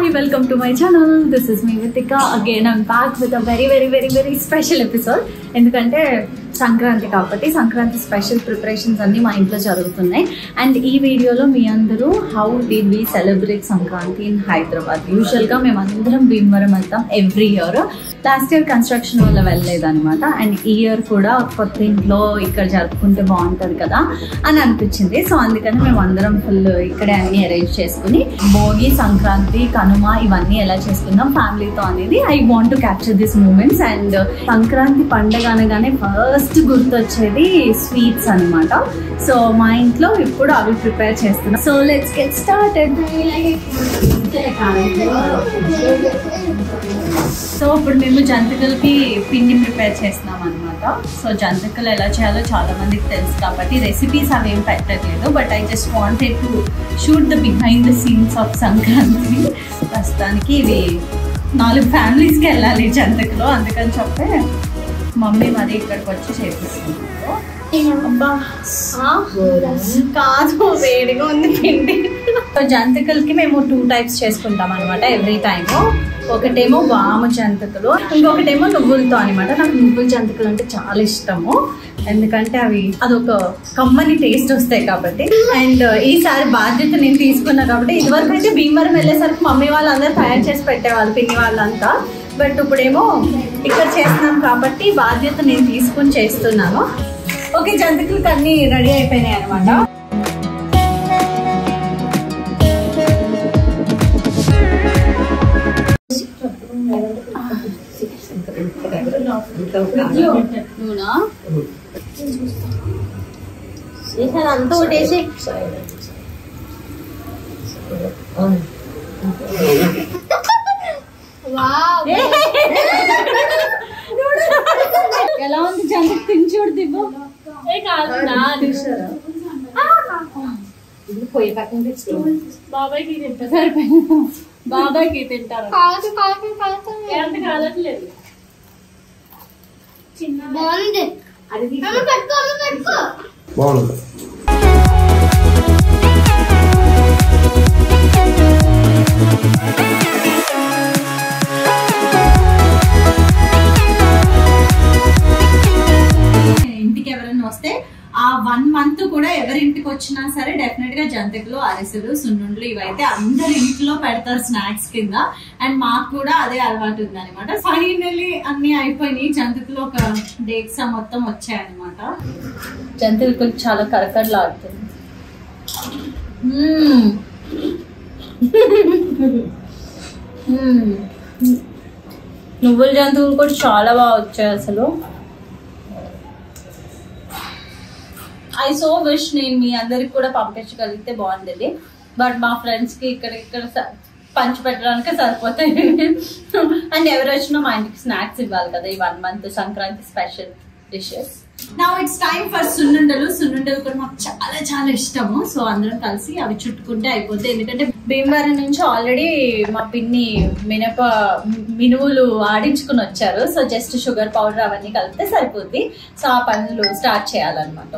Hi, welcome to my channel. This is me Vitika. Again, I'm back with a very, very, very, very special episode. ఎందుకంటే సంక్రాంతి కాబట్టి Sankranti special preparations అన్ని మా ఇంట్లో జరుగుతున్నాయి and ఈ వీడియోలో మీ అందరూ how did we celebrate Sankranti in Hyderabad యూజువల్గా మేము అందరం భీమవరం వెళ్తాం every year last year construction వల్ల వెళ్ళలేదు అనమాట అండ్ ఈ ఇయర్ కూడా కొత్త ఇంట్లో ఇక్కడ జరుపుకుంటే బాగుంటుంది కదా అని అనిపించింది సో అందుకని మేము అందరం ఫుల్ ఇక్కడే అన్ని అరేంజ్ చేసుకుని భోగి సంక్రాంతి కనుమ ఇవన్నీ ఎలా చేసుకుందాం ఫ్యామిలీతో అనేది I want to capture this moments and Sankranti పండగ అనగానే ఫస్ట్ గుర్తొచ్చేది స్వీట్స్ అన్నమాట సో మా ఇంట్లో ఇప్పుడు అవి ప్రిపేర్ చేస్తున్నాం so let's get started so ఇప్పుడు మేము జంతికలకి పిండి ప్రిపేర్ చేస్తున్నాం అనమాట సో జంతికలు ఎలా చేయాలో చాలా మందికి తెలుసు కాబట్టి రెసిపీస్ అవి ఏం పెట్టట్లేదు but I just wanted to shoot the behind the scenes of Sankranti ప్రస్తుతానికి ఇవి నాలుగు ఫ్యామిలీస్కి వెళ్ళాలి జంతికలు అందుకని చెప్పే మమ్మీ మరి ఇక్కడికి వచ్చి చేపిస్తున్నారు అబ్బా కాదు వేడిగా ఉంది పిండి సో జంతికలకి మేము టూ టైప్స్ చేసుకుంటాం అనమాట ఎవ్రీ టైమ్ ఒకటేమో వాము జంతికలు ఇంకొకటేమో నువ్వులతో అనమాట నాకు నువ్వుల జంతికలు అంటే చాలా ఇష్టము ఎందుకంటే అవి అదొక కమ్మని టేస్ట్ వస్తాయి కాబట్టి అండ్ ఈసారి బాధ్యత నేను తీసుకున్నా కాబట్టి ఇదివరకు అయితే భీమవరం వెళ్ళేసరికి మమ్మీ వాళ్ళందరూ తయారు చేసి పెట్టేవాళ్ళు పిన్ని వాళ్ళంతా బట్ ఇప్పుడేమో ఇక్కడ చేస్తున్నాం కాబట్టి బాధ్యత నేను తీసుకుని చేస్తున్నాను ఓకే జంతికలకు అన్ని రెడీ అయిపోయినాయి అనమాట నూనె అంతా ఒకటేసి ఎలా ఉంది జంతిక తిని చూడు దివ్వు పోయి పక్కన తెచ్చు బాబాయ్కి తింటారు సరిపోయింది బాబాయ్కి తింటారు కాదు కాదు కాదు ఎంత కాలట్లేదు బాగుంది అమ్మ పెట్టుకో అమ్మ పెట్టుకో బాగుంది ఇంటికి ఎవరైనా వస్తే ఆ వన్ మంత్ కూడా ఎవరింటికి వచ్చినా సరే డెఫినెట్ గా జంతికలు అరిసెలు సున్నుండ్లు ఇవైతే అందరి ఇంట్లో పెడతారు స్నాక్స్ కింద అండ్ మాకు కూడా అదే అలవాటు ఉంది అనమాట ఫైనల్లీ అన్ని అయిపోయినాయి జంతికలు ఒక డేట్స్ మొత్తం వచ్చాయన్నమాట జంతికలు చాలా కరకరలాడుతుంది మ్మ్. మ్మ్. నువ్వుల జంతువులు కూడా చాలా బాగా వచ్చాయి అసలు ఐ సో విష్ నేను మీ అందరికి కూడా పంపించగలిగితే బాగుండేది బట్ మా ఫ్రెండ్స్ కి ఇక్కడ ఇక్కడ స- పంచి పెట్టడానికి సరిపోతాయి అండ్ ఎవరు వచ్చినా మా ఇంటికి స్నాక్స్ ఇవ్వాలి కదా ఈ one month Sankranti special dishes నా ఇట్స్ టైం ఫర్ సున్నుండలు సున్నుండలు కూడా మాకు చాలా చాలా ఇష్టము సో అందరం కలిసి అవి చుట్టుకుంటే అయిపోతాయి ఎందుకంటే భీమవరం నుంచి ఆల్రెడీ మా పిన్ని మినప మినువులు ఆడించుకుని వచ్చారు సో జస్ట్ షుగర్ పౌడర్ అవన్నీ కలిపితే సరిపోద్ది సో ఆ పనులు స్టార్ట్ చేయాలన్నమాట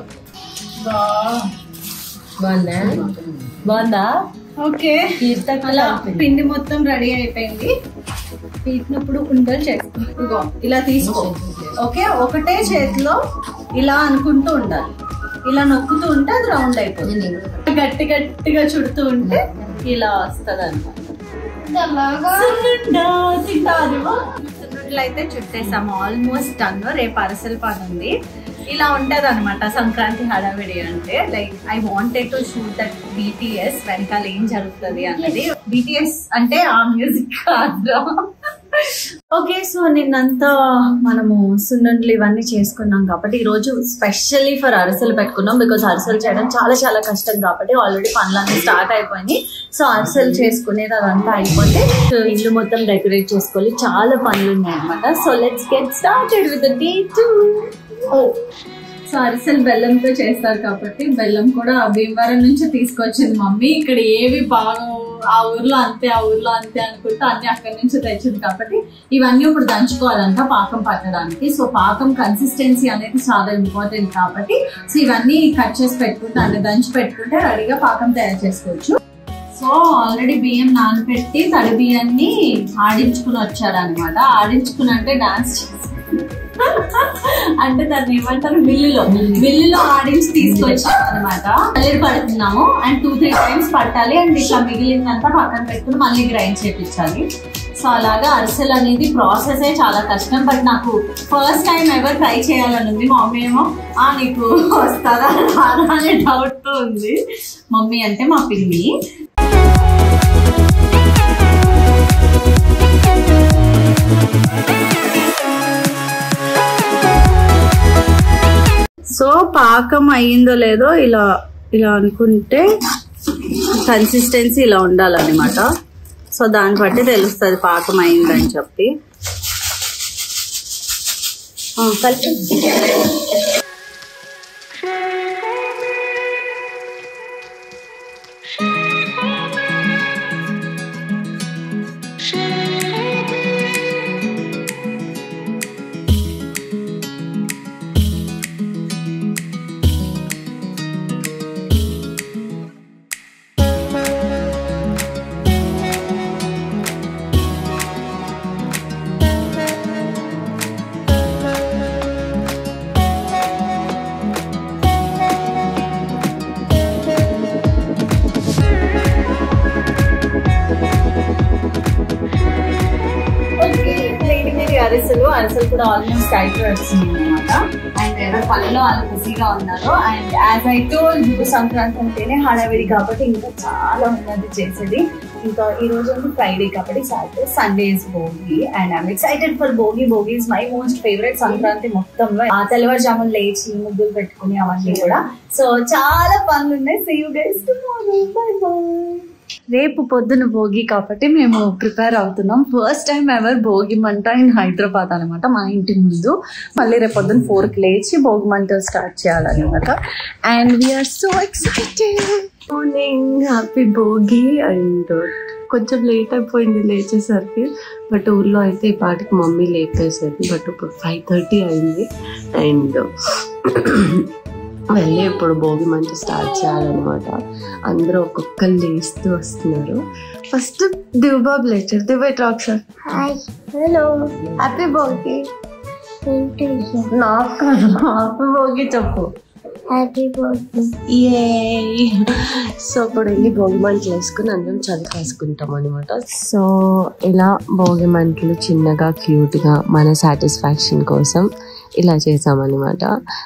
బాగుందా బాగుందా ఓకే అలా పిండి మొత్తం రెడీ అయిపోయింది పీటినప్పుడు ఉండలు చేసుకో ఇగో ఇలా తీసుకో ఓకే ఒకటే చేతిలో ఇలా అనుకుంటూ ఉండాలి ఇలా నొక్కుతూ ఉంటే అది రౌండ్ అయిపోతుంది గట్టి గట్టిగా చుడుతూ ఉంటే ఇలా వస్తుంది అనమాట సున్నుండలు అయితే చుట్టేసాము ఆల్మోస్ట్ డన్ రేపు అరసల పని ఉంది ఇలా ఉంటది అనమాట సంక్రాంతి హడావిడి అంటే like I wanted to shoot that BTS వెనకాల ఏం జరుగుతుంది అన్నది బీటీఎస్ అంటే ఆ మ్యూజిక్ కాదు ఓకే సో నిన్నంతా మనము సున్నుండలు ఇవన్నీ చేసుకున్నాం కాబట్టి ఈ రోజు స్పెషల్లీ ఫర్ అరసలు పెట్టుకున్నాం బికాస్ అరసలు చేయడం చాలా చాలా కష్టం కాబట్టి ఆల్రెడీ పనులన్నీ స్టార్ట్ అయిపోయినాయి సో అరసలు చేసుకునేది అదంతా అయిపోతే సో ఇల్లు మొత్తం డెకరేట్ చేసుకోవాలి చాలా పనులు ఉన్నాయి అనమాట so let's get started with day two so అరిసెలు బెల్లంతో చేస్తారు కాబట్టి బెల్లం కూడా భీమవరం నుంచి తీసుకొచ్చింది మమ్మీ ఇక్కడ ఏవి బాగా ఆ ఊర్లో అంతే ఆ ఊర్లో అంతే అనుకుంటూ అన్ని అక్కడి నుంచి తెచ్చింది కాబట్టి ఇవన్నీ ఇప్పుడు దంచుకోవాలంట పాకం పట్టడానికి సో పాకం కన్సిస్టెన్సీ అనేది చాలా ఇంపార్టెంట్ కాబట్టి సో ఇవన్నీ కట్ చేసి పెట్టుకుంటే అంటే దంచి పెట్టుకుంటే రెడీగా పాకం తయారు చేసుకోవచ్చు సో సో ఆల్రెడీ బియ్యం నానబెట్టి తడి బియ్యాన్ని ఆడించుకుని వచ్చారనమాట ఆడించుకుని అంటే డాన్స్ అంటే దాన్ని ఏమంటారు మిల్లులో మిల్లులో ఆడించి తీసుకొచ్చాం అనమాట మళ్ళీ పడుతున్నాము అండ్ టూ త్రీ టైమ్స్ పట్టాలి అండ్ ఇట్లా మిగిలిందంతా పక్కన పెట్టుకుని మళ్ళీ గ్రైండ్ చేపించాలి సో అలాగా అరిసెలు అనేది ప్రాసెస్ చాలా కష్టం బట్ నాకు ఫస్ట్ టైం ఎవర్ ట్రై చేయాలని ఉంది మా మమ్మీ ఏమో ఆ నీకు వస్తుందా రాదా అనే డౌట్ తో ఉంది మమ్మీ అంటే మా పిన్ని సో పాకం అయ్యిందో లేదో ఇలా ఇలా అనుకుంటే కన్సిస్టెన్సీ ఇలా ఉండాలన్నమాట సో దాన్ని బట్టి తెలుస్తుంది పాకం అయిందని చెప్పి ఆ, కలిపి వేడి వేడి అరిసెలు అరిసెలు కూడా ఆల్మోస్ట్ అయిపోయి వచ్చింది అనమాట అండ్ ఎవరు పనిలో వాళ్ళు బిజీగా ఉన్నారు and as I told Sankranti అంటేనే హడావిడి కాబట్టి ఇంకా చాలా ఉన్నది చేసేది ఇంకా ఈ రోజు ఉంది ఫ్రైడే కాబట్టి Saturday Sunday is Bhogi and I'm excited for Bhogi Bhogi is my most favourite Sankranti మొత్తంలో ఆ తెల్లవారుజామున లేచి ముగ్గులు పెట్టుకుని అవన్నీ కూడా సో చాలా పనులు ఉన్నాయి see you guys tomorrow bye bye రేపు పొద్దున భోగి కాబట్టి మేము ప్రిపేర్ అవుతున్నాం ఫస్ట్ టైం ఎవర్ భోగి మంట ఇన్ హైదరాబాద్ అనమాట మా ఇంటి ముందు మళ్ళీ రేపు పొద్దున ఫోర్కి లేచి భోగి మంట స్టార్ట్ చేయాలన్నమాట and we're so excited morning happy Bhogi and కొంచెం లేట్ అయిపోయింది లేచేసరికి బట్ ఊర్లో అయితే ఈ పాటికి మమ్మీ లేపేసేది బట్ ఇప్పుడు ఫైవ్ థర్టీ అయింది అండ్ వెళ్ళి ఇప్పుడు భోగి మంచి స్టార్ట్ చేయాలన్నమాట అందరూ ఒక్కొక్కరు లేస్తూ వస్తున్నారు ఫస్ట్ దివ్బాబు లేచారు దివ్వ టాక్ sir hi hello happy Bhogi ఏంటి నాకు కాదు, హ్యాపీ భోగి చెప్పు హ్యాపీ బర్త్డే ఏ సో ఇప్పుడు వెళ్ళి భోగి మంటలు వేసుకుని అందరం చదివేసుకుంటాం అనమాట సో ఇలా భోగి మంటలు చిన్నగా క్యూట్ గా మన సాటిస్ఫాక్షన్ కోసం ఇలా చేసామన్నమాట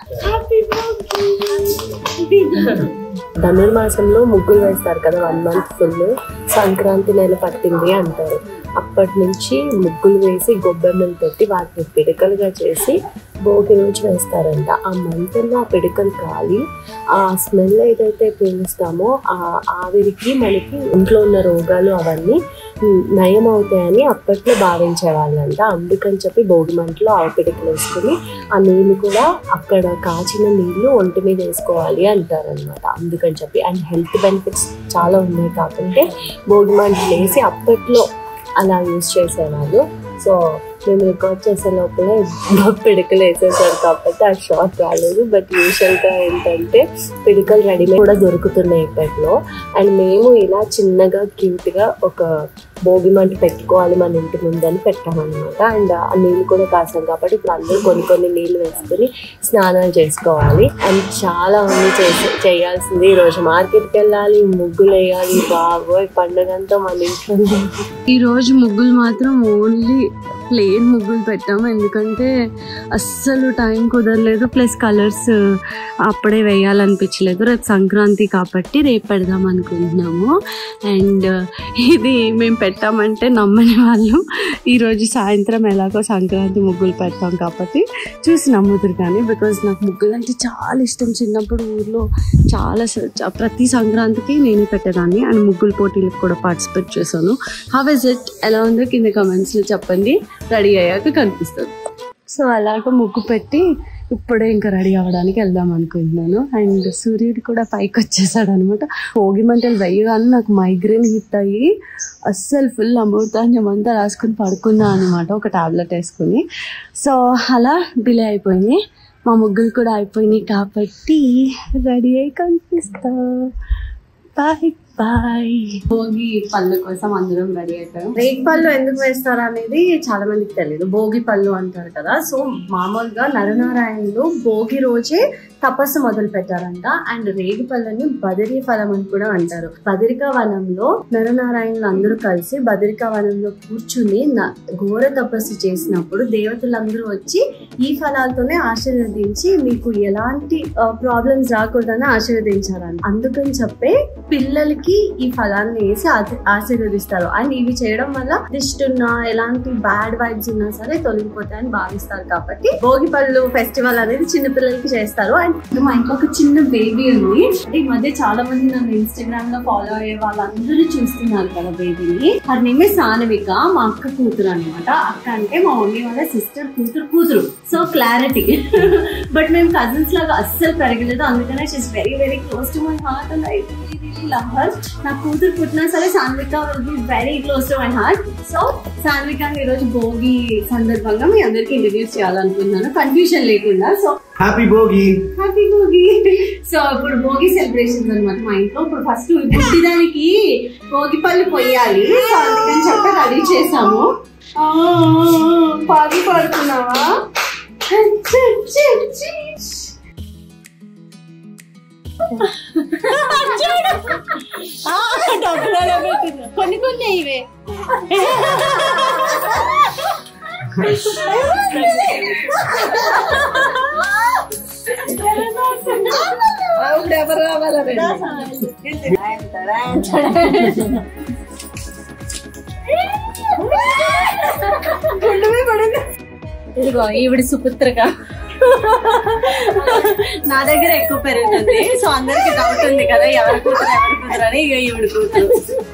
ధనుర్మాసంలో ముగ్గులు వేస్తారు కదా వన్ మంత్ ఫుల్ సంక్రాంతి నెల పట్టింది అంటారు అప్పటి నుంచి ముగ్గులు వేసి గొబ్బెమ్మలు పెట్టి వాటిని పిడకలుగా చేసి భోగి రోజు వేస్తారంట ఆ మంటల్లో ఆ పిడకలు కాలి ఆ స్మెల్ ఏదైతే పీలుస్తామో ఆ ఆవిరికి మనకి ఇంట్లో ఉన్న రోగాలు అవన్నీ ఉమ్, నయం అవుతాయని అప్పట్లో భావించే వాళ్ళంట అందుకని చెప్పి భోగి మంటలో ఆవు పిడకలు వేసుకుని ఆ నీళ్ళు కూడా అక్కడ కాచిన నీళ్లు ఒంటి మీద వేసుకోవాలి అంటారనమాట అందుకని చెప్పి అండ్ హెల్త్ బెనిఫిట్స్ చాలా ఉన్నాయి కాబట్టి భోగి మంటలు వేసి అప్పట్లో అలా యూజ్ చేసేవాళ్ళు సో మేము రికార్డ్ చేసే లోపలే పిడకలు వేసేసారు కాబట్టి ఆ షాట్ రాలేదు బట్ యూజువల్గా ఏంటంటే పిడకలు రెడీమేడ్ కూడా దొరుకుతున్నాయి ఇప్పట్లో అండ్ మేము ఇలా చిన్నగా క్యూట్గా ఒక భోగి మంట పెట్టుకోవాలి మన ఇంటి ముందని పెట్టామన్నమాట అండ్ ఆ నీళ్ళు కూడా కాసాం కాబట్టి ఇప్పుడు అందరూ కొన్ని కొన్ని నీళ్ళు వేసుకుని స్నానాలు చేసుకోవాలి అండ్ చాలా ఉంది చేసి చేయాల్సింది ఈరోజు మార్కెట్కి వెళ్ళాలి ముగ్గులు వేయాలి బాబోయ్ పండుగ అంతా మన ఇంట్లో ఈ రోజు ముగ్గులు మాత్రం ఓన్లీ ప్లేన్ ముగ్గులు పెట్టాము ఎందుకంటే అస్సలు టైం కుదరలేదు ప్లస్ కలర్స్ అప్పుడే వేయాలనిపించలేదు రేపు సంక్రాంతి కాబట్టి రేపు పెడదాం అనుకుంటున్నాము అండ్ ఇది మేము పెట్టామంటే నమ్మని వాళ్ళు ఈరోజు సాయంత్రం ఎలాగో సంక్రాంతి ముగ్గులు పెడతాం కాబట్టి చూసి నమ్ముతారు కానీ బికాజ్ నాకు ముగ్గులు అంటే చాలా ఇష్టం చిన్నప్పుడు ఊర్లో చాలా స- చ- ప్రతి సంక్రాంతికి నేనే పెట్టేదాన్ని అండ్ ముగ్గులు పోటీలకు కూడా పార్టిసిపేట్ చేశాను హౌ ఇస్ ఇట్ ఎలా ఉందో కింద కమెంట్స్లో చెప్పండి రెడీ అయ్యాక కనిపిస్తుంది సో అలాగ ముగ్గు పెట్టి ఇప్పుడే ఇంకా రెడీ అవ్వడానికి వెళ్దాం అనుకుంటున్నాను అండ్ సూర్యుడు కూడా పైకి వచ్చేసాడు అనమాట భోగి మంటలు వేయగానే నాకు మైగ్రేన్ హిట్ అయ్యి అస్సలు ఫుల్ అమృతాన్యం అంతా రాసుకుని పడుకున్నా అనమాట ఒక టాబ్లెట్ వేసుకుని సో అలా డిలే అయిపోయింది మా ముగ్గులు కూడా అయిపోయినాయి కాబట్టి రెడీ అయి కనిపిస్తా బాయ్ బాయ్ భోగి పళ్ళు కోసం అందరం రెడీ అయిపోయాం రేగి పళ్ళు ఎందుకు వేస్తారు అనేది చాలా మందికి తెలియదు భోగి పళ్ళు అంటారు కదా సో మామూలుగా నరనారాయణులు భోగి రోజే తపస్సు మొదలు పెట్టారంట అండ్ రేగి పళ్ళని బదిరీ ఫలం అని కూడా అంటారు బదిరికా వనంలో నరనారాయణులు అందరూ కలిసి బదిరికా వనంలో కూర్చుని న- ఘోర తపస్సు చేసినప్పుడు దేవతలందరూ వచ్చి ఈ ఫలాలతోనే ఆశీర్వదించి మీకు ఎలాంటి ప్రాబ్లమ్స్ రాకూడదని ఆశీర్వదించారని అందుకని చెప్పే పిల్లలకి ఈ ఫలాన్ని వేసి ఆశీ- ఆశీర్వదిస్తారు అండ్ ఇవి చేయడం వల్ల దిష్టి ఉన్నా ఎలాంటి బ్యాడ్ వైబ్స్ ఉన్నా సరే తొలగిపోతాయని భావిస్తారు కాబట్టి భోగి పళ్ళు ఫెస్టివల్ అనేది చిన్న పిల్లలకి చేస్తారు అండ్ మా ఇంట్లో ఒక చిన్న బేబీ ఉంది ఈ మధ్య చాలా మంది నన్ను ఇన్స్టాగ్రామ్ లో ఫాలో అయ్యే వాళ్ళందరూ చూస్తున్నారు కదా బేబీని హర్ నేమ్ సానవిక మా అక్క కూతురు అనమాట అక్క అంటే మా మమ్మీ వాళ్ళ సిస్టర్ కూతురు కూతురు సో క్లారిటీ బట్ మేము కజిన్స్ లాగా అస్సలు పెరగలేదు అందుకనే she's very very close to my heart and I love her నా కూతురు పుట్టినా సరే Sanvika will be very close to my heart so Sanvika ఈ రోజు భోగి సందర్భంగా మీ అందరికి ఇంట్రడ్యూస్ చేయాలనుకుంటున్నాను కన్ఫ్యూజన్ లేకుండా so happy Bhogi happy Bhogi so ఇప్పుడు భోగి సెలబ్రేషన్స్ అనమాట మా ఇంట్లో ఇప్పుడు ఫస్ట్ పుట్టిదానికి భోగి పళ్ళు పొయ్యాలి సో అందుకని చెప్పి రెడీ చేసాము ఆ, పాగి పడుతున్నావా చి, చి, చి. కొన్ని కొన్ని ఇవే ఎవరు ఇదిగో ఈవిడ సుపుత్రగా నా దగ్గర ఎక్కువ పెరుగుతుంది సో అందరికి డౌట్ ఉంది కదా ఎవరి కూతురు ఎవరి కూతురు అని ఇక ఈవిడ కూతురు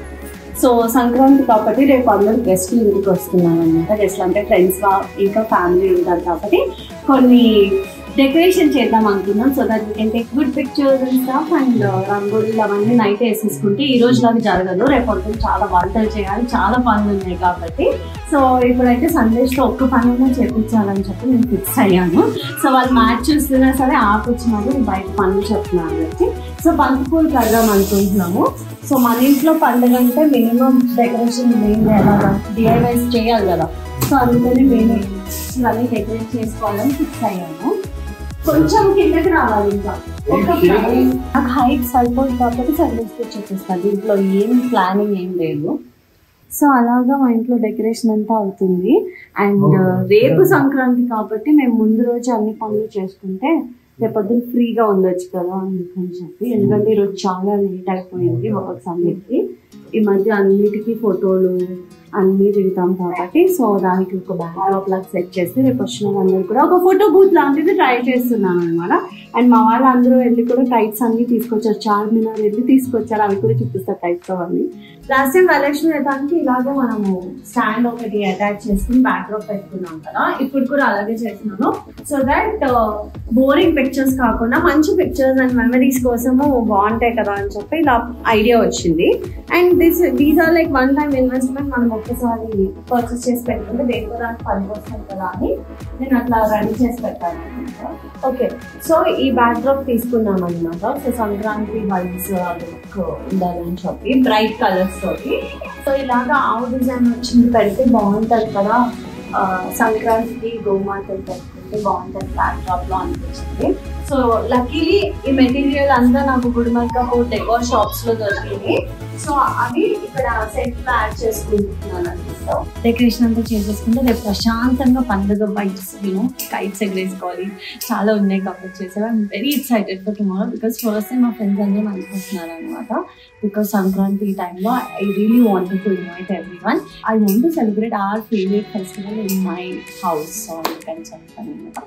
సో సంక్రాంతి కాబట్టి రేపు అందరు గెస్ట్లు ఇంటికి వస్తున్నాను అనమాట గెస్ట్లు అంటే ఫ్రెండ్స్ ఇంకా ఫ్యామిలీ ఉంటారు కాబట్టి కొన్ని డెకరేషన్ చేద్దాం అనుకున్నాం so that we can take good pictures and stuff and రంగోలీలు అవన్నీ నైట్ వేసేసుకుంటే ఈ రోజు లాగా జరగదు రేపు పొద్దున్న చాలా వంటలు చేయాలి చాలా పనులు ఉన్నాయి కాబట్టి సో ఇప్పుడైతే సందేశ్తో ఒక్క పని అయినా చేపించాలని చెప్పి నేను ఫిక్స్ అయ్యాను సో వాళ్ళు మ్యాచ్ చూస్తున్నా సరే ఆపొచ్చినారు బయట పనులు చెప్తున్నాను కాబట్టి సో బంతిపూలు కడదాం అనుకుంటున్నాము సో మన ఇంట్లో పండుగ అంటే మినిమం డెకరేషన్ ఏం చేయాలి డిఐవైస్ చేయాలి కదా సో అందుకని మేము ఇవన్నీ డెకరేట్ చేసుకోవాలని ఫిక్స్ అయ్యాము కొంచెం కిందకి రావాలి ఇంకా ఒక plan. నాకు హైట్ సరిపోదు కాబట్టి సర్వీస్తో చూపిస్తాను దీంట్లో ఏం ప్లానింగ్ ఏం లేదు సో అలాగా మా ఇంట్లో డెకరేషన్ అంతా అవుతుంది అండ్ రేపు సంక్రాంతి కాబట్టి మేము ముందు రోజు అన్ని పనులు చేసుకుంటే రేపొద్దున ఫ్రీగా ఉండొచ్చు కదా అందుకని చెప్పి ఎందుకంటే ఈరోజు చాలా లేట్ అయిపోయింది వర్క్స్ అన్నిటికీ ఈ మధ్య అన్నిటికీ ఫోటోలు అన్నీ దిగుతాం కాబట్టి సో దానికి ఒక బ్యాక్డ్రాప్ లాగా సెట్ చేసి రేపు వచ్చిన వాళ్ళందరూ కూడా ఒక ఫోటో బూత్ లాంటిది ట్రై చేస్తున్నాను అనమాట అండ్ మా వాళ్ళందరూ వెళ్ళి కూడా టైప్స్ అన్ని తీసుకొచ్చారు చార్మినార్ వెళ్ళి తీసుకొచ్చారు అవి కూడా చూపిస్తారు టైప్స్ అవన్నీ లాస్ట్ టైం వరలక్ష్మి వ్రతానికి ఇలాగే మనము స్టాండ్ ఒకటి అటాచ్ చేసుకుని బ్యాక్డ్రాప్ పెట్టుకున్నాం కదా ఇప్పుడు కూడా అలాగే చేస్తున్నాను సో దట్ బోరింగ్ పిక్చర్స్ కాకుండా మంచి పిక్చర్స్ అండ్ మెమరీస్ కోసము బాగుంటాయి కదా అని చెప్పి ఇలా ఐడియా వచ్చింది and this these are like one time investment మనం ఒక్కసారి పర్చేస్ చేసి పెట్టుకుంటే దేనికో దానికి పనికి వస్తుంది కదా అని నేను అట్లా రెడీ చేసి పెట్టాను ఓకే సో ఈ బ్యాక్ డ్రాప్ తీసుకున్నాం అనమాట సో సంక్రాంతి వైబ్స్ లుక్ ఉండాలని చెప్పి బ్రైట్ కలర్స్ తోటి సో ఇలాగా ఆవు డిజైన్ వచ్చింది పెడితే బాగుంటది కదా ఆ, సంక్రాంతికి గోమాతలు పెట్టుకుంటే బాగుంటది బ్యాక్ డ్రాప్ లో అనిపించింది సో లక్కీలీ ఈ మెటీరియల్ అంతా నాకు గుడిమల్కపు డెకోర్ షాప్స్ లో దొరికింది సో అవి ఇక్కడ సెట్ లో యాడ్ చేసుకుంటున్నాను అనమాట డెకరేషన్ అంతా చేసేసుకుంటే రేపు ప్రశాంతంగా పండుగ బైక్స్ నేను కైట్స్ ఎగరేసుకోవాలి చాలా ఉన్నాయి కాబట్టి చేసారు I'm very excited for tomorrow because first time మా ఫ్రెండ్స్ అందరూ అనుకుంటున్నారు అనమాట బికాస్ సంక్రాంతి టైంలో I really wanted to invite everyone I want to celebrate our favourite festival in my house so అందుకని చెప్తాను అనమాట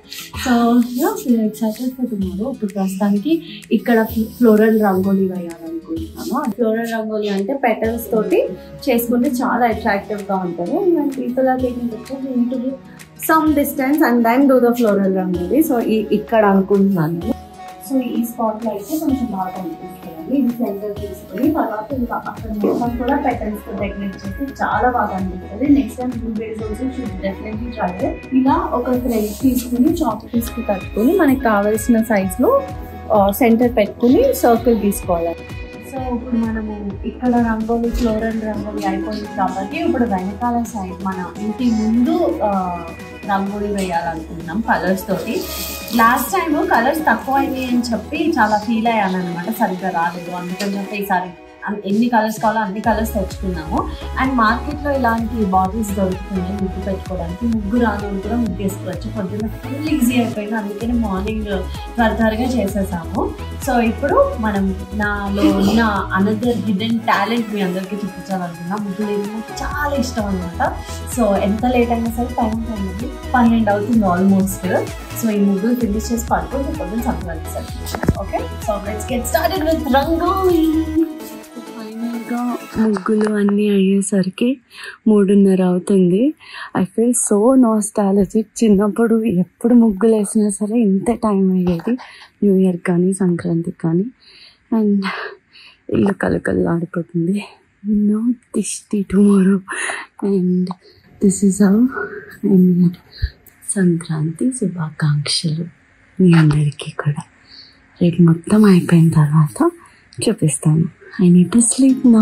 సో ఎక్సైటెడ్ ఫర్ టుమారో ఇప్పుడు ప్రస్తుతానికి ఇక్కడ ఫ్లోరల్ రంగోలీ వేయాలనుకుంటున్నాను ఆ ఫ్లోరల్ రంగోలీ అంటే పెటల్స్ తోటి చేసుకుంటే చాలా అట్రాక్టివ్ గా ఉంటుంది and people are taking pictures into some distance and then do the floral rangoli so ఇక్కడ అనుకుంటున్నాను సో ఈ స్పాట్ లో అయితే కొంచెం బాగా అనిపిస్తుంది ఇది సెంటర్ తీసుకుని తర్వాత ఇంకా అక్కడ మొత్తం కూడా పెటల్స్ తో డెకరేట్ చేసి చాలా బాగా అనిపిస్తుంది next time blue base also should definitely try ఇలా ఒక థ్రెడ్ తీసుకుని చాక్ తీసుకు కట్టుకుని మనకి కావాల్సిన సైజ్ లో సెంటర్ పెట్టుకుని సర్కిల్ తీసుకోవాలి సో ఇప్పుడు మనము ఇక్కడ రంగోలి ఫ్లోరల్ రంగోలి అయిపోయింది కాబట్టి ఇప్పుడు వెనకాల సైడ్ మన ఇంటి ముందు ఆ, రంగోలి వేయాలనుకుంటున్నాం కలర్స్ తోటి లాస్ట్ టైం కలర్స్ తక్కువ అయినాయి అని చెప్పి చాలా ఫీల్ అయ్యాను అనమాట సరిగ్గా రాలేదు అందుకని చెప్పి ఈసారి అన్- ఎన్ని కలర్స్ కావాలో అన్ని కలర్స్ తెచ్చుకున్నాము అండ్ మార్కెట్లో ఇలాంటి బాటిల్స్ దొరుకుతున్నాయి ముగ్గు పెట్టుకోవడానికి ముగ్గు రాను కూడా ముగ్గు వేసుకోవచ్చు పొద్దున్న ఫుల్ ఈజీ అయిపోయింది అందుకని మార్నింగ్ త్వర త్వరగా చేసేసాము సో ఇప్పుడు మనం నాలో ఉన్న అనదర్ హిడెన్ టాలెంట్ మీ అందరికీ చూపించాలనుకున్నా ముగ్గులు వేయడం నాకు చాలా ఇష్టం అనమాట సో ఎంత లేట్ అయినా సరే టైం పడింది పన్నెండు అవుతుంది ఆల్మోస్ట్ సో ఈ ముగ్గులు ఫినిష్ చేసి పడుకుంటే పొద్దున్న Sankranti celebration okay so let's get started with rangoli ఫైనల్గా ముగ్గులు అన్నీ అయ్యేసరికి మూడున్నర అవుతుంది ఐ ఫీల్ సో నాస్టాలజిక్ చిన్నప్పుడు ఎప్పుడు ముగ్గులు వేసినా సరే ఇంత టైం అయ్యేది న్యూ ఇయర్ కానీ సంక్రాంతికి కానీ అండ్ ఇల్లు కలకల్లా ఆడిపోతుంది నో దిష్టి tomorrow and this is how and Sankranti శుభాకాంక్షలు మీ అందరికీ కూడా రేపు మొత్తం అయిపోయిన తర్వాత చూపిస్తాను ఐ నీడ్ టు స్లీప్ నా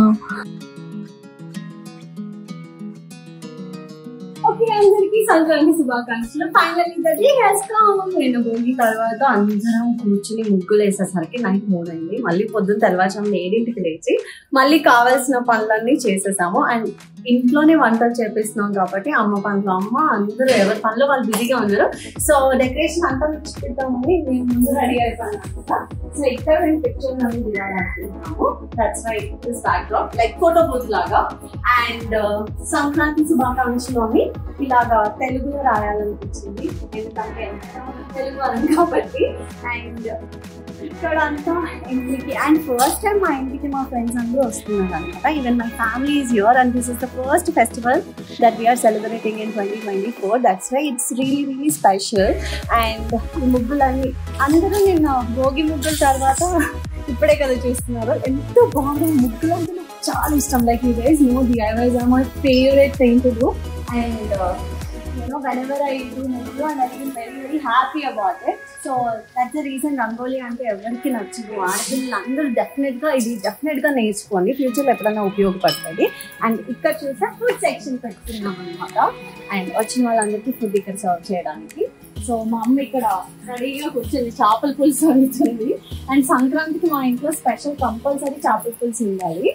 ఓకే అందరికీ సంక్రాంతి శుభాకాంక్షలు ఫైనల్ థర్టీ హ్యాస్ కమ్ నేను భోగి తర్వాత అందరం కూర్చుని ముగ్గులు వేసేసరికి నైట్ మూడు అయింది మళ్ళీ పొద్దున్న తెల్లవారుజామున ఏడింటికి లేచి మళ్ళీ కావాల్సిన పనులన్నీ చేసేసాము అండ్ ఇంట్లోనే వంటలు చేపిస్తున్నాం కాబట్టి అమ్మ పనులు అమ్మ అందరూ ఎవరి పనులు వాళ్ళు బిజీగా ఉన్నారు సో డెకరేషన్ అంతా చూపిద్దామని మేము ముందు రెడీ అయిపోయాను అనమాట సో ఇక్కడ మేము పిక్చర్ అవి తీయాలనుకుంటున్నాము that's why this backdrop like photo booth లాగా అండ్ సంక్రాంతి శుభాకాంక్షలు అని ఇలాగా తెలుగులో రాయాలనిపించింది ఎందుకంటే తెలుగు వాళ్ళం కాబట్టి అండ్ ఇక్కడ అంతా ఇంటికి అండ్ ఫస్ట్ టైం మా ఇంటికి మా ఫ్రెండ్స్ అందరూ వస్తున్నారు అనమాట even my family is your and this is the first festival that we're celebrating in twenty twenty four that's why it's really really special and ఈ ముగ్గులన్నీ అందరూ నిన్న భోగి ముగ్గుల తర్వాత ఇప్పుడే కదా చూస్తున్నారు ఎంతో బాగుంది ముగ్గులు అంటే నాకు చాలా ఇష్టం like you guys know the I wise are my favourite thing to do and you know whenever I do ముగ్గు and I feel very very happy about it so that's the reason rangoli అంటే ఎవరికి నచ్చదు ఆడపిల్లలు అందరూ definite గా ఇది definite గా నేర్చుకోండి ఫ్యూచర్ లో ఎప్పుడైనా ఉపయోగపడుతుంది అండ్ ఇక్కడ చూసా ఫుడ్ సెక్షన్ పెట్టుకున్నాం అనమాట అండ్ వచ్చిన వాళ్ళందరికీ ఫుడ్ ఇక్కడ సర్వ్ చేయడానికి సో మా అమ్మ ఇక్కడ రెడీగా కూర్చొని చేపల పులుసు వండుతుంది అండ్ సంక్రాంతికి మా ఇంట్లో స్పెషల్ కంపల్సరీ చేపల పులుసు ఉండాలి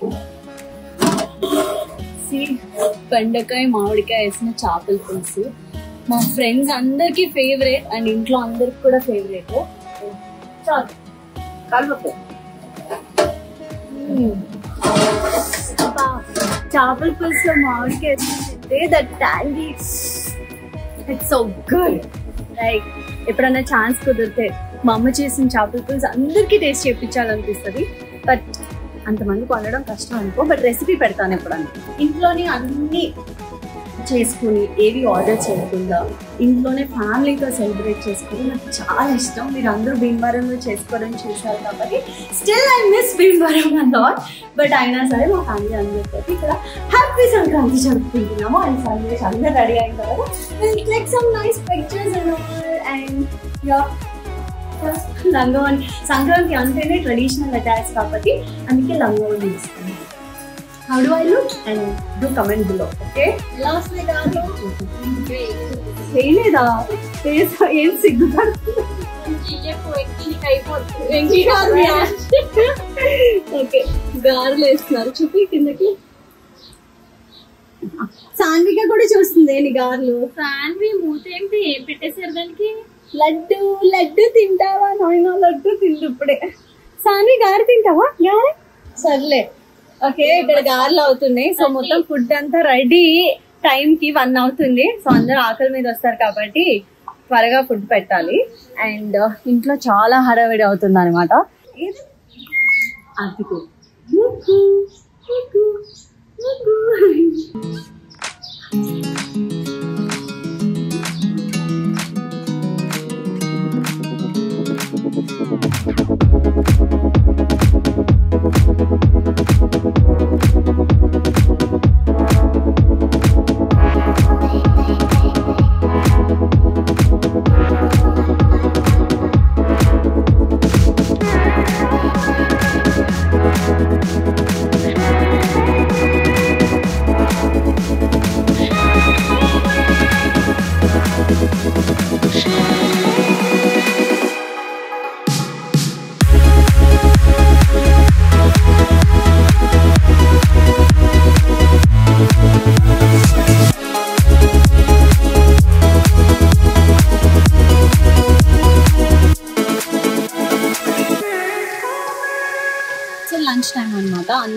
See, బెండకాయ మామిడికాయ వేసిన చేపల పులుసు మా ఫ్రెండ్స్ అందరికి ఫేవరెట్ అండ్ ఇంట్లో అందరికి కూడా ఫేవరెట్ చాలు కలుపు చేపల పులుసులో మామిడికాయ వేసుకుంటే that tangy it's so good like ఎప్పుడైనా ఛాన్స్ కుదిరితే మా అమ్మ చేసిన చేపల పులుసు అందరికీ టేస్ట్ చేయించాలనిపిస్తుంది బట్ అంతమంది కొనడం కష్టం అనుకో బట్ రెసిపీ పెడతాను ఎప్పుడన్నా ఇంట్లోనే అన్ని చేసుకుని ఏవి ఆర్డర్ చేయకుండా ఇంట్లోనే ఫ్యామిలీతో సెలబ్రేట్ చేసుకోవడం నాకు చాలా ఇష్టం మీరు అందరూ భీమవరంలో చేసుకోవడం చూసారు కాబట్టి still I miss Bhimavaram a lot but అయినా సరే మా ఫ్యామిలీ అందరితో ఇక్కడ హ్యాపీ సంక్రాంతి జరుపుకుంటున్నాము అండ్ సందేశ్ అందరు రెడీ అయిన తర్వాత click some nice pictures and ya లంగవని సంక్రాంతి అంటేనే ట్రెడిషనల్ అటాచ్ కాబట్టి అందుకే లంగవని తీసుకున్నాను how do I look and do comment below okay చేయలేదా చేసా ఏం సిగ్గుపడుతుంది ఓకే గారెలు వేస్తున్నారు చూపి కిందకి సాన్విక కూడా చూస్తుంది నీ గారెలు ఫ్యాన్వి మూత ఏంటి ఏం పెట్టేశారు దానికి లడ్డు లడ్డు తింటావా నాయన లడ్డు తిండు ఇప్పుడే సాన్వి గారె తింటావా గారె సర్లే ఓకే ఇక్కడ గారెలు అవుతున్నాయి సో మొత్తం ఫుడ్ అంతా రెడీ టైం కి వన్ అవుతుంది సో అందరూ ఆకలి మీద వస్తారు కాబట్టి త్వరగా ఫుడ్ పెట్టాలి అండ్ ఇంట్లో చాలా హడావిడి అవుతుంది అనమాట అదిగో ముగ్గు, ముగ్గు, ముగ్గు.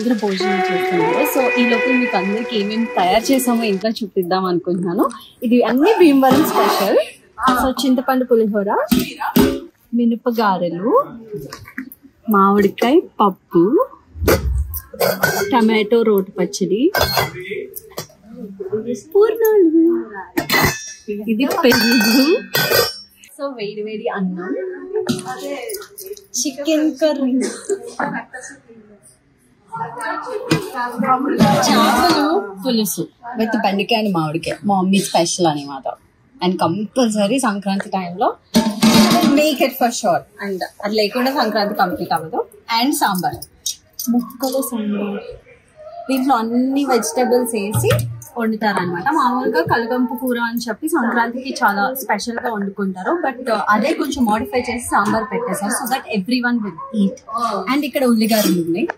అందరూ భోజనం చేస్తున్నారు సో ఈ లోపల మీకు అందరికి ఏమేమి తయారు చేసామో ఇంట్లో చూపిద్దాం అనుకుంటున్నాను ఇది అన్ని భీమవరం స్పెషల్ సో చింతపండు పులిహోర మినపగారెలు మామిడికాయ పప్పు టమాటో రోటి పచ్చడి పూర్ణాలు ఇది పెరుగు సో వేడి వేడి అన్నం చికెన్ కర్రీ చేపలు పులుసు విత్ బెండకాయ అండ్ మామిడికాయ మా మమ్మీ స్పెషల్ అనమాట అండ్ కంపల్సరీ సంక్రాంతి టైంలో make it for sure and అది లేకుండా సంక్రాంతి కంప్లీట్ అవ్వదు అండ్ సాంబార్ ముక్కలు సాంబార్ దీంట్లో అన్ని వెజిటబుల్స్ వేసి వండుతారు అనమాట మామూలుగా కలగంపు కూర అని చెప్పి సంక్రాంతికి చాలా స్పెషల్ గా వండుకుంటారు బట్ అదే కొంచెం మోడిఫై చేసి సాంబార్ పెట్టేశారు so that everyone will eat and ఇక్కడ ఉల్లిగారులు ఉన్నాయి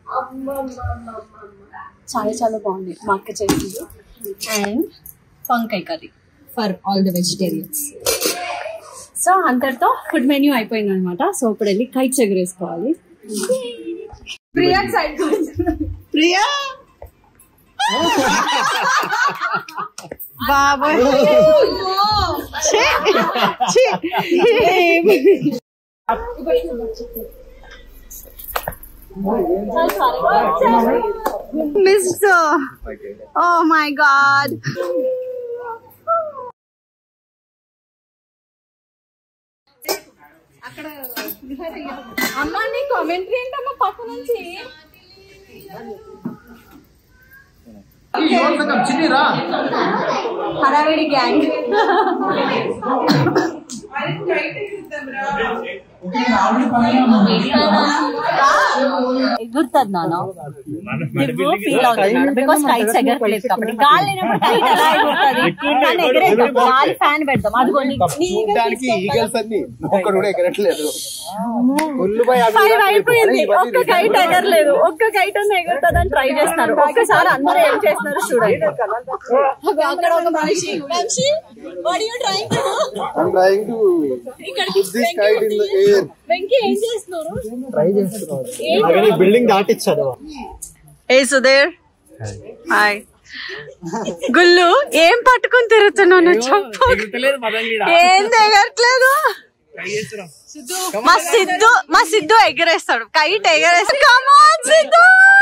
చాలా చాలా బాగుంది మా అక్క చేసింది అండ్ వంకాయ curry for all the vegetarians so అంతటితో ఫుడ్ మెన్యూ అయిపోయింది అనమాట సో ఇప్పుడు వెళ్ళి కైట్స్ ఎగరేసుకోవాలి ప్రియా సైడ్ ప్రియా బాబాయ్ ఛీ, ఛీ. Missed. Oh my god. అమ్మా నీ కామెంటరీ ఏంటమ్మా పక్క నుంచి హడావిడి గ్యాంగ్ ఎగురుతుంది నాన్న నువ్వు ఫీల్ అవుతున్నాడు బికాస్ కైట్స్ ఎగరట్లేదు కాబట్టి గాలి లేనప్పుడు కైట్ ఎలా ఎగురుతుంది కానీ ఎగరేద్దాం గాలి ఫ్యాన్ పెడదాం అదిగో నీ- నీ చూడడానికి ఈగల్స్ అన్ని ఒక్కడు కూడా ఎగరట్లేదు ఉల్లిపాయ అవి ఫైవ్ ఇవి అయిపోయింది ఇవన్నీ ఒక్క కైట్ ఎగరలేదు ఒక్క కైట్ అన్న ఎగురుతుందని ట్రై చేస్తున్నారు ఒక్కసారి అందరూ ఏం చేస్తున్నారు చూడండి అక్కడ ఒక మనిషి మనిషి what are you trying to do? I'm trying to ఇక్కడికి put this kite in the air. Venky ఏం చేస్తున్నారు అలాగే బిల్డింగ్ దాటిచ్చాడు ఏ సుధీర్ హాయ్ గుల్లు ఏం పట్టుకుని తిరుగుతున్నావు నువ్వు చెప్పు ఏం ఎగరట్లేదు మా సిద్ధు మా సిద్ధు ఎగరేస్తాడు కైట్ ఎగరేస్తాడు Come on, Siddhu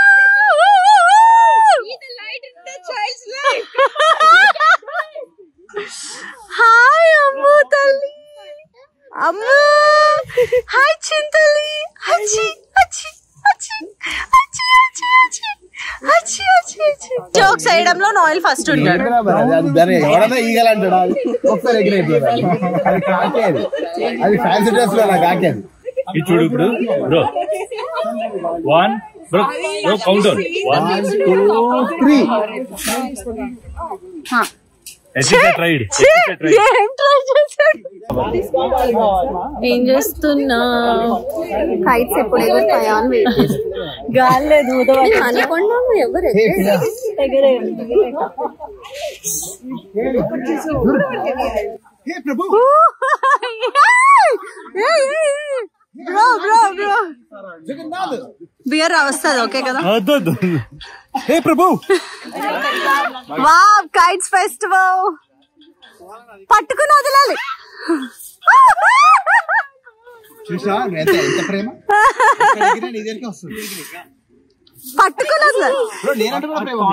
hi Ammu తల్లి అమ్ము హాయ్ చింతలి అచ్చి అచ్చి అచ్చి అచ్చి అచ్చి అచ్చి అచ్చి అచ్చి అచ్చి జోక్స్ వేయడంలో నోయల్ ఫస్ట్ ఉంటాడు ఎవడన్నా ఈగలు అంటాడు అది ఒకసారి ఎగిరైపోయాడు అది కాకే అది అది ఫ్యాన్సీ డ్రెస్ లో నాకు కాకే అది ఇది చూడు ఇప్పుడు bro one bro bro countdown one three tried ఏం try చేశాడు? ఏం చేస్తున్నా కైట్స్ ఎప్పుడు ఎగురుతాయా అని వెయిట్ చేస్తున్నా గాలేదు అనుకుండా ఎవరు hey Prabhu bro bro bro Jagannath beer వస్తుంది ఓకే కదా hey Prabhu wow kites festival పట్టుకుని వదలాలి చూసా ఎంత ఎంత ప్రేమ ఎగిరినా నీ దగ్గరికి వస్తుంది పట్టుకుని వదలాలి బ్రో నేనంటే కూడా ప్రేమ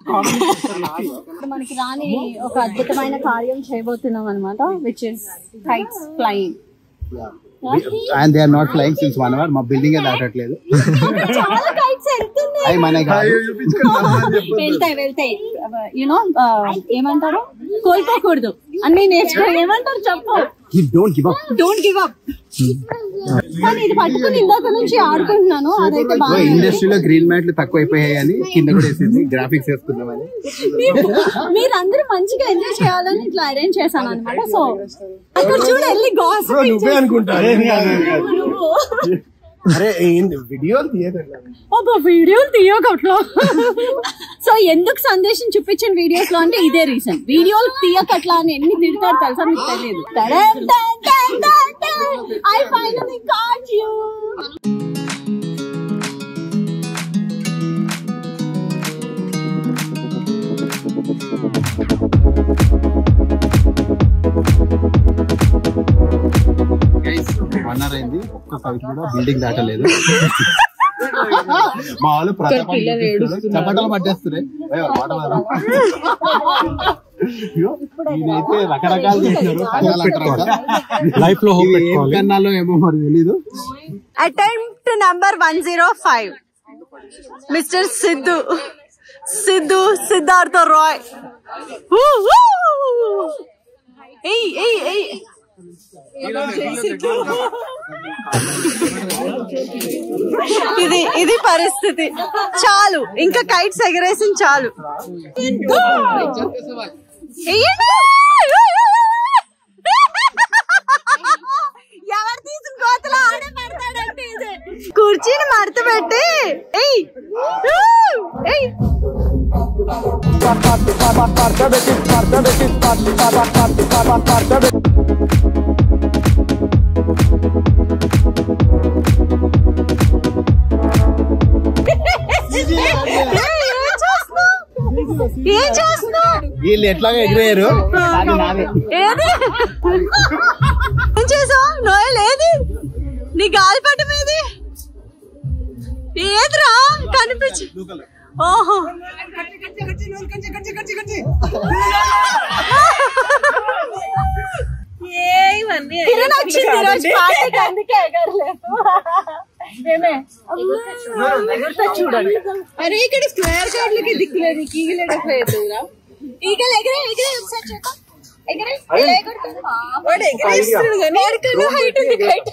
మనకి రాని ఒక అద్భుతమైన కార్యం చేయబోతున్నాం అనమాట which is kites flying and they are not flying since one hour మా బిల్డింగ్ దాటట్లేదు చాలా కైట్స్ వెళ్తున్నాయి అవి మన కాదు వెళ్తాయి వెళ్తాయి యూనో ఏమంటారు కోల్పోకూడదు అన్ని నేర్చుకో ఏమంటారు చెప్పు don't give up don't give up కానీ ఇది పట్టుకుని ఇందాక నుంచి ఆడుకుంటున్నాను అదైతే బాగా ఇండస్ట్రీలో గ్రీన్ మ్యాట్లు తక్కువ అయిపోయాయని కింద కూడా వేసింది గ్రాఫిక్స్ వేసుకుందామని మీరందరూ మంచిగా ఎంజాయ్ చేయాలని ఇట్లా అరేంజ్ చేశాను అనమాట సో అక్కడ చూడ వెళ్ళి బ్రో నువ్వే అనుకుంటా నువ్వు అరే వీడియో తీయదు ఒక వీడియోలు తీయకట్లో సో ఎందుకు సందేశం చూపించిన వీడియోస్ లో అంటే ఇదే రీజన్ వీడియోలు తీయకట్లా అని ఎన్ని తిడతారు తెలుసా మీకు తెలియదు I finally caught you one hour అయింది ఒక్క కవిత కూడా బిల్డింగ్ దాటలేదు మా వాళ్ళు చప్పటలు పట్టేస్తున్నాయి అయ్యో, వాటమారా. అయ్యో, ఇదైతే రకరకాలు చేసినారు కన్నాలు అంటారంట. లైఫ్ లో ఇవి ఏం కన్నాలో ఏమో మరి తెలీదు attempt number one zero five mister Siddhu Siddhu Siddhartha Roy Woo, woo! ఏయ్ ఏయ్ ఏయ్ ఇది ఇది పరిస్థితి చాలు ఇంకా కైట్స్ ఎగరేసిన చాలు ఎయ్యండి. ఎవరు తీసిన కోతలో ఆడే పెడతాడంటే ఇది కుర్చీని మడత పెట్టి ఎయ్ ఎయ్ ఏం చేస్తున్నావ్? ఏం చేస్తున్నావ్? వీళ్ళు ఎట్లాగా ఎగిరేయరు అది నాదే ఏది ఏం చేసావు నోయల్ ఏది నీ గాలిపటం ఏది ఏదిరా కనిపించి ఓహో కిరణ్ వచ్చింది ఈరోజు పార్టీకి అందుకే ఎగరలేదు చూడండి అరే ఇక్కడ స్క్వేర్ కార్డులకి దిక్కులేదు ఈగలేదు ఎట్లా అవుతుందిరా ఈగలు ఎగరే ఎగరే ఒకసారి చూద్దాం ఎగరే వాడు ఎగరేస్తున్నాడు కానీ వాడికన్నా height ఉంది kite.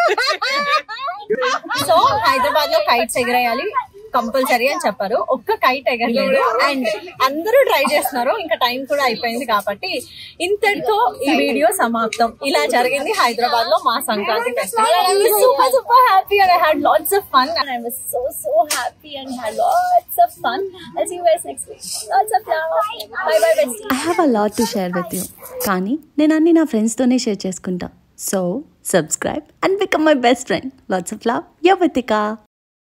సో హైదరాబాద్ లో కైట్స్ ఎగరేయాలి కంపల్సరీ అని చెప్పారు ఒక్క కైట్ ఎగరలేదు అండ్ అందరూ ట్రై చేస్తున్నారు ఇంకా టైం కూడా అయిపోయింది కాబట్టి ఇంతటితో ఈ వీడియో సమాప్తం ఇలా జరిగింది హైదరాబాద్ లో మా Sankranti festival super super happy and I had lots of fun and I was so so happy and had lots of fun I see you guys next week lots of love bye bye best I have a lot to share with you కానీ నేను అన్ని నా ఫ్రెండ్స్తోనే share చేసుకుంటా so subscribe and become my best friend lots of love యవతిక